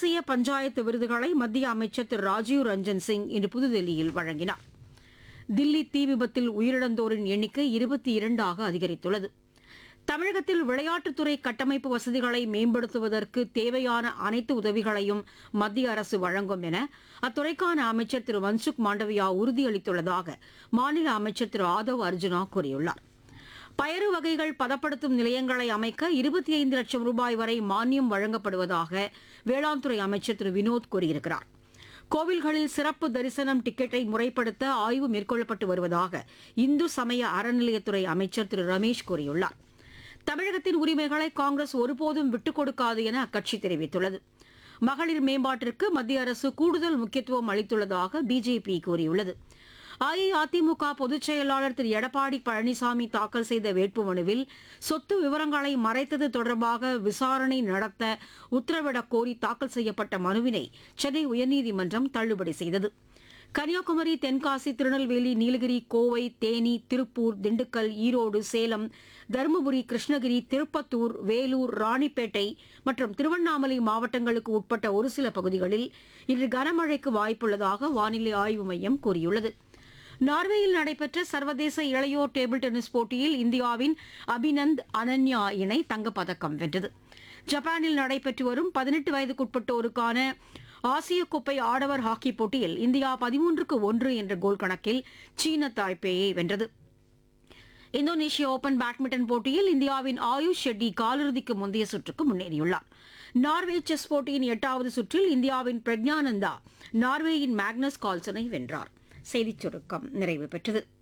தேசிய பஞ்சாயத்து விருதுகளை மத்திய அமைச்சர் திரு ராஜீவ் ரஞ்சன் சிங் இன்று புதுதில்லியில் வழங்கினார் தில்லி தீ விபத்தில் உயிரிழந்தோரின் எண்ணிக்கை இருபத்தி இரண்டாக அதிகரித்துள்ளது தமிழகத்தில் விளையாட்டுத்துறை கட்டமைப்பு வசதிகளை மேம்படுத்துவதற்கு தேவையான அனைத்து உதவிகளையும் மத்திய அரசு வழங்கும் என அத்துறைக்கான அமைச்சர் திரு மன்சுக் மாண்டவியா உறுதியளித்துள்ளதாக மாநில அமைச்சர் திரு ஆதவ் அர்ஜுனா கூறியுள்ளார் பயறு வகைகள் பதப்படுத்தும் நிலையங்களை அமைக்க இருபத்தி ஐந்து லட்சம் ரூபாய் வரை மானியம் வழங்கப்படுவதாக வேளாண் துறை அமைச்சர் திரு வினோத் கூறியிருக்கிறார் கோவில்களில் சிறப்பு தரிசனம் டிக்கெட்டை முறைப்படுத்த ஆய்வு மேற்கொள்ளப்பட்டு வருவதாக இந்து சமய அறநிலையத்துறை அமைச்சர் திரு ரமேஷ் கூறியுள்ளார் தமிழகத்தின் உரிமைகளை காங்கிரஸ் ஒருபோதும் விட்டுக் கொடுக்காது என அக்கட்சி தெரிவித்துள்ளது மகளிர் மேம்பாட்டிற்கு மத்திய அரசு கூடுதல் முக்கியத்துவம் அளித்துள்ளதாக பிஜேபி கூறியுள்ளது அஇஅதிமுக பொதுச் செயலாளர் திரு எடப்பாடி பழனிசாமி தாக்கல் செய்த வேட்புமனுவில் சொத்து விவரங்களை மறைத்தது தொடர்பாக விசாரணை நடத்த உத்தரவிடக் கோரி தாக்கல் செய்யப்பட்ட மனுவினை சென்னை உயர்நீதிமன்றம் தள்ளுபடி செய்தது கன்னியாகுமரி தென்காசி திருநெல்வேலி நீலகிரி கோவை தேனி திருப்பூர் திண்டுக்கல் ஈரோடு சேலம் தருமபுரி கிருஷ்ணகிரி திருப்பத்தூர் வேலூர் ராணிப்பேட்டை மற்றும் திருவண்ணாமலை மாவட்டங்களுக்கு உட்பட்ட ஒரு சில பகுதிகளில் இன்று கனமழைக்கு வாய்ப்புள்ளதாக வானிலை ஆய்வு மையம் கூறியுள்ளது நார்வேயில் நடைபெற்ற சர்வதேச இளையோர் டேபிள் டென்னிஸ் போட்டியில் இந்தியாவின் அபிநந்த் அனன்யா இணை தங்கப்பதக்கம் வென்றது ஜப்பானில் நடைபெற்று வரும் பதினெட்டு வயதுக்குட்பட்டோருக்கான ஆசிய கோப்பை ஆடவர் ஹாக்கி போட்டியில் இந்தியா பதிமூன்றுக்கு ஒன்று என்ற கோல் கணக்கில் சீன தாய்பேயை வென்றது இந்தோனேஷிய ஓபன் பேட்மிண்டன் போட்டியில் இந்தியாவின் ஆயுஷ் ஷெட்டி காலிறுதிக்கு முந்தைய சுற்றுக்கு முன்னேறியுள்ளார் நார்வே செஸ் போட்டியின் எட்டாவது சுற்றில் இந்தியாவின் பிரக்ஞானந்தா நார்வேயின் மேக்னஸ் கால்சனை வென்றார் செய்திச் சுருக்கம் நிறைவு பெற்றது